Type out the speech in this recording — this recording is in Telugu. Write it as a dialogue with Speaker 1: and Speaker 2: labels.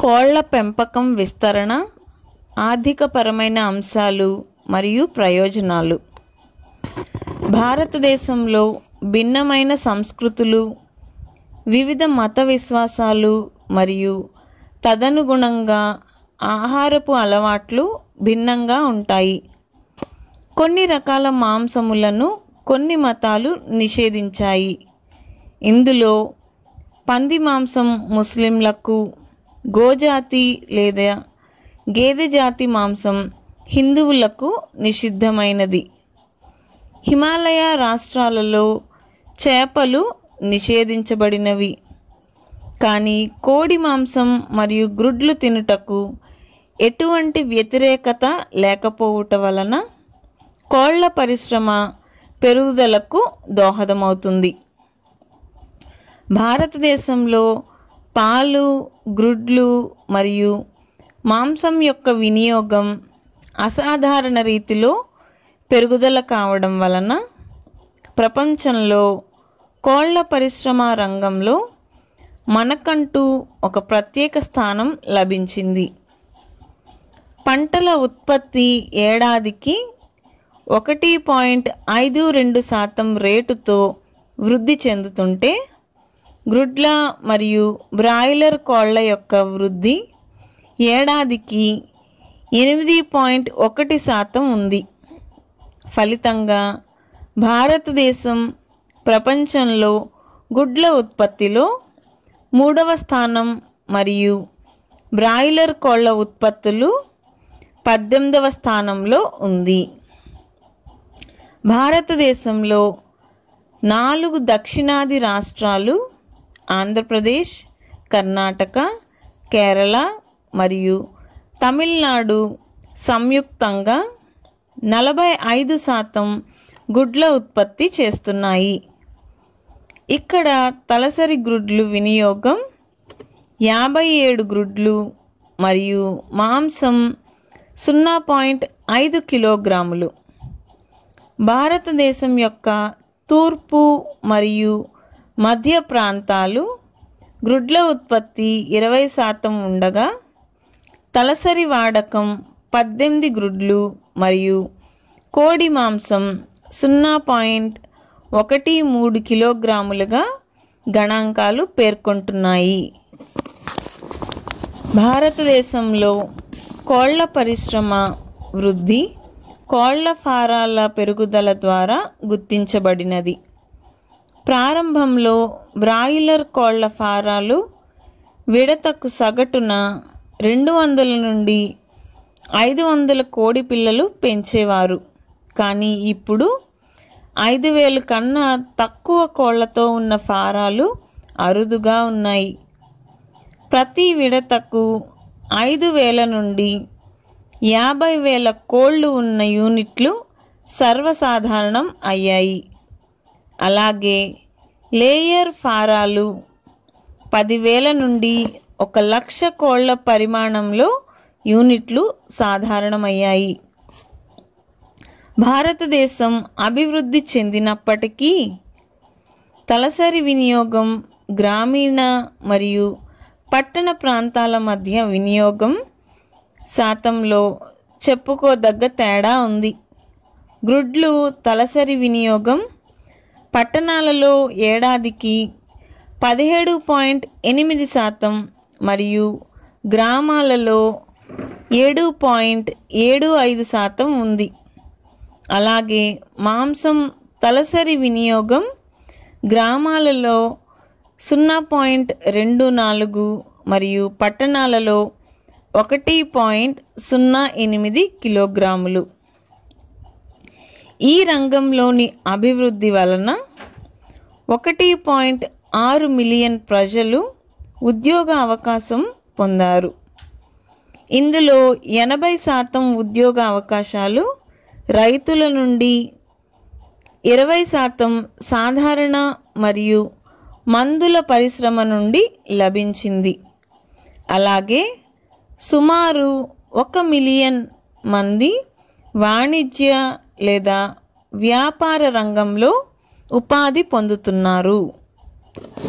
Speaker 1: కోళ్ల పెంపకం విస్తరణ ఆర్థికపరమైన అంశాలు మరియు ప్రయోజనాలు భారతదేశంలో భిన్నమైన సంస్కృతులు వివిధ మత విశ్వాసాలు మరియు తదనుగుణంగా ఆహారపు అలవాట్లు భిన్నంగా ఉంటాయి కొన్ని రకాల మాంసములను కొన్ని మతాలు నిషేధించాయి ఇందులో పంది మాంసం ముస్లింలకు గోజాతి లేదా గేదె జాతి మాంసం హిందువులకు నిషిద్ధమైనది హిమాలయ రాష్ట్రాలలో చేపలు నిషేధించబడినవి కానీ కోడి మాంసం మరియు గ్రుడ్లు తినుటకు ఎటువంటి వ్యతిరేకత లేకపోవుట వలన కోళ్ల పరిశ్రమ పెరుగుదలకు దోహదమవుతుంది భారతదేశంలో పాలు గ్రుడ్లు మరియు మాంసం యొక్క వినియోగం అసాధారణ రీతిలో పెరుగుదల కావడం వలన ప్రపంచంలో కోళ్ల పరిశ్రమ రంగంలో మనకంటూ ఒక ప్రత్యేక స్థానం లభించింది పంటల ఉత్పత్తి ఏడాదికి ఒకటి పాయింట్ ఐదు రెండు శాతం రేటుతో వృద్ధి చెందుతుంటే గ్రుడ్ల మరియు బ్రాయిలర్ కోళ్ల యొక్క వృద్ధి ఏడాదికి ఎనిమిది పాయింట్ ఒకటి శాతం ఉంది ఫలితంగా భారతదేశం ప్రపంచంలో గుడ్ల ఉత్పత్తిలో మూడవ స్థానం మరియు బ్రాయిలర్ కోళ్ల ఉత్పత్తులు పద్దెనిమిదవ స్థానంలో ఉంది భారతదేశంలో నాలుగు దక్షిణాది రాష్ట్రాలు ఆంధ్రప్రదేశ్ కర్ణాటక కేరళ మరియు తమిళనాడు సంయుక్తంగా నలభై ఐదు శాతం గుడ్ల ఉత్పత్తి చేస్తున్నాయి ఇక్కడ తలసరి గ్రుడ్లు వినియోగం యాభై ఏడు గ్రుడ్లు మరియు మాంసం సున్నా పాయింట్ ఐదు కిలోగ్రాములు భారతదేశం యొక్క తూర్పు మరియు మధ్య ప్రాంతాలు గ్రుడ్ల ఉత్పత్తి ఇరవై శాతం ఉండగా తలసరి వాడకం పద్దెనిమిది గ్రుడ్లు మరియు కోడి మాంసం సున్నా పాయింట్ ఒకటి మూడు కిలోగ్రాములుగా గణాంకాలు పేర్కొంటున్నాయి భారతదేశంలో కోళ్ల పరిశ్రమ వృద్ధి కోళ్ల ఫారాల పెరుగుదల ద్వారా గుర్తించబడినది ప్రారంభంలో బ్రాయిలర్ కోళ్ల ఫారాలు విడతకు సగటున రెండు వందల నుండి ఐదు వందల కోడి పిల్లలు పెంచేవారు కానీ ఇప్పుడు ఐదు వేలు కన్నా తక్కువ కోళ్లతో ఉన్న ఫారాలు అరుదుగా ఉన్నాయి ప్రతి విడతకు ఐదు వేల నుండి యాభై వేల కోళ్లు ఉన్న యూనిట్లు సర్వసాధారణం అయ్యాయి అలాగే లేయర్ ఫారాలు పదివేల నుండి ఒక లక్ష కోళ్ల పరిమాణంలో యూనిట్లు సాధారణమయ్యాయి భారతదేశం అభివృద్ధి చెందినప్పటికీ తలసరి వినియోగం గ్రామీణ మరియు పట్టణ ప్రాంతాల మధ్య వినియోగం శాతంలో చెప్పుకోదగ్గ తేడా ఉంది గ్రుడ్లు తలసరి వినియోగం పట్టణాలలో ఏడాదికి పదిహేడు పాయింట్ ఎనిమిది శాతం మరియు గ్రామాలలో ఏడు పాయింట్ ఏడు ఐదు శాతం ఉంది అలాగే మాంసం తలసరి వినియోగం గ్రామాలలో సున్నా పాయింట్ రెండు నాలుగు మరియు పట్టణాలలో ఒకటి పాయింట్ సున్నా ఎనిమిది కిలోగ్రాములు ఈ రంగంలోని అభివృద్ధి వలన ఒకటి పాయింట్ ఆరు మిలియన్ ప్రజలు ఉద్యోగ అవకాశం పొందారు ఇందులో ఎనభై శాతం ఉద్యోగ అవకాశాలు రైతుల నుండి ఇరవై శాతం సాధారణ మరియు మందుల పరిశ్రమ నుండి లభించింది అలాగే సుమారు ఒక మిలియన్ మంది వాణిజ్య లేదా వ్యాపార రంగంలో ఉపాధి పొందుతున్నారు